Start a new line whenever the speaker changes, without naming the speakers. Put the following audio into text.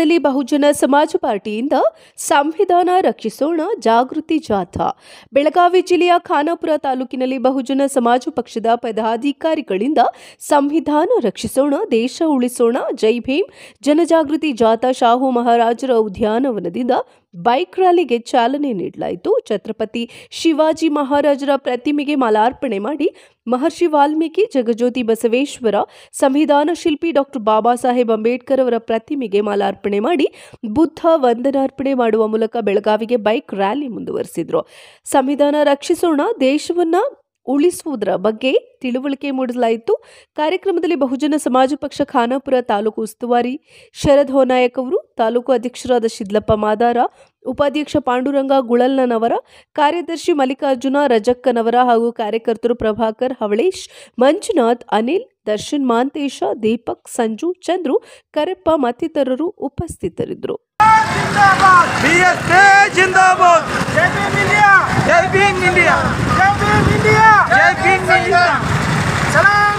ಕಾರ್ಯಕ್ರಮದಲ್ಲಿ ಬಹುಜನ ಸಮಾಜ ಪಾರ್ಟಿಯಿಂದ ಸಂವಿಧಾನ ರಕ್ಷಿಸೋಣ ಜಾಗೃತಿ ಜಾಥಾ ಬೆಳಗಾವಿ ಜಿಲ್ಲೆಯ ಖಾನಾಪುರ ತಾಲೂಕಿನಲ್ಲಿ ಬಹುಜನ ಸಮಾಜ ಪಕ್ಷದ ಪದಾಧಿಕಾರಿಗಳಿಂದ ಸಂವಿಧಾನ ರಕ್ಷಿಸೋಣ ದೇಶ ಉಳಿಸೋಣ ಜೈ ಭೀಮ್ ಜನಜಾಗೃತಿ ಜಾಥಾ ಶಾಹು ಮಹಾರಾಜರ ಉದ್ಯಾನವನದಿಂದ ಬೈಕ್ ರ್ಯಾಲಿಗೆ ಚಾಲನೆ ನೀಡಲಾಯಿತು ಛತ್ರಪತಿ ಶಿವಾಜಿ ಮಹಾರಾಜರ ಪ್ರತಿಮೆಗೆ ಮಾಲಾರ್ಪಣೆ ಮಾಡಿ ಮಹರ್ಷಿ ವಾಲ್ಮೀಕಿ ಜಗಜ್ಯೋತಿ ಬಸವೇಶ್ವರ ಸಂವಿಧಾನ ಶಿಲ್ಪಿ ಡಾಕ್ಟರ್ ಬಾಬಾ ಸಾಹೇಬ್ ಅಂಬೇಡ್ಕರ್ ಅವರ ಪ್ರತಿಮೆಗೆ ಮಾಲಾರ್ಪಣೆ ಮಾಡಿ ಬುದ್ಧ ವಂದನಾರ್ಪಣೆ ಮಾಡುವ ಮೂಲಕ ಬೆಳಗಾವಿಗೆ ಬೈಕ್ ರ್ಯಾಲಿ ಮುಂದುವರೆಸಿದ್ರು ಸಂವಿಧಾನ ರಕ್ಷಿಸೋಣ ದೇಶವನ್ನ ಉಳಿಸುವುದರ ಬಗ್ಗೆ ತಿಳುವಳಿಕೆ ಮೂಡಿಸಲಾಯಿತು ಕಾರ್ಯಕ್ರಮದಲ್ಲಿ ಬಹುಜನ ಸಮಾಜ ಪಕ್ಷ ಖಾನಾಪುರ ತಾಲೂಕು ಉಸ್ತುವಾರಿ ಶರದ್ ಹೋನಾಯಕ್ ಅವರು ತಾಲೂಕು ಅಧ್ಯಕ್ಷರಾದ ಶಿದ್ಲಪ್ಪ ಮಾದಾರ ಉಪಾಧ್ಯಕ್ಷ ಪಾಂಡುರಂಗ ಗುಳಲ್ನವರ ಕಾರ್ಯದರ್ಶಿ ಮಲ್ಲಿಕಾರ್ಜುನ ರಜಕ್ಕನವರ ಹಾಗೂ ಕಾರ್ಯಕರ್ತರು ಪ್ರಭಾಕರ್ ಹವಳೇಶ್ ಮಂಜುನಾಥ್ ಅನಿಲ್ ದರ್ಶನ್ ಮಾಂತೇಶ ದೀಪಕ್ ಸಂಜು ಚಂದ್ರು ಕರೆಪ್ಪ ಮತ್ತಿತರರು ಉಪಸ್ಥಿತರಿದ್ದರು
ಬಿಎಸ್ಪಿ ಜಿಂದಾಬಾದ್
ಜೈ ಭೀಮ್ ಇಂಡಿಯಾ
ಜೈ ಭೀಮ್ ಇಂಡಿಯಾ
ಜೈ ಭೀಮ್ ಇಂಡಿಯಾ
ಜೈ ಭೀಮ್ ಇಂಡಿಯಾ
ಸಲಾಂ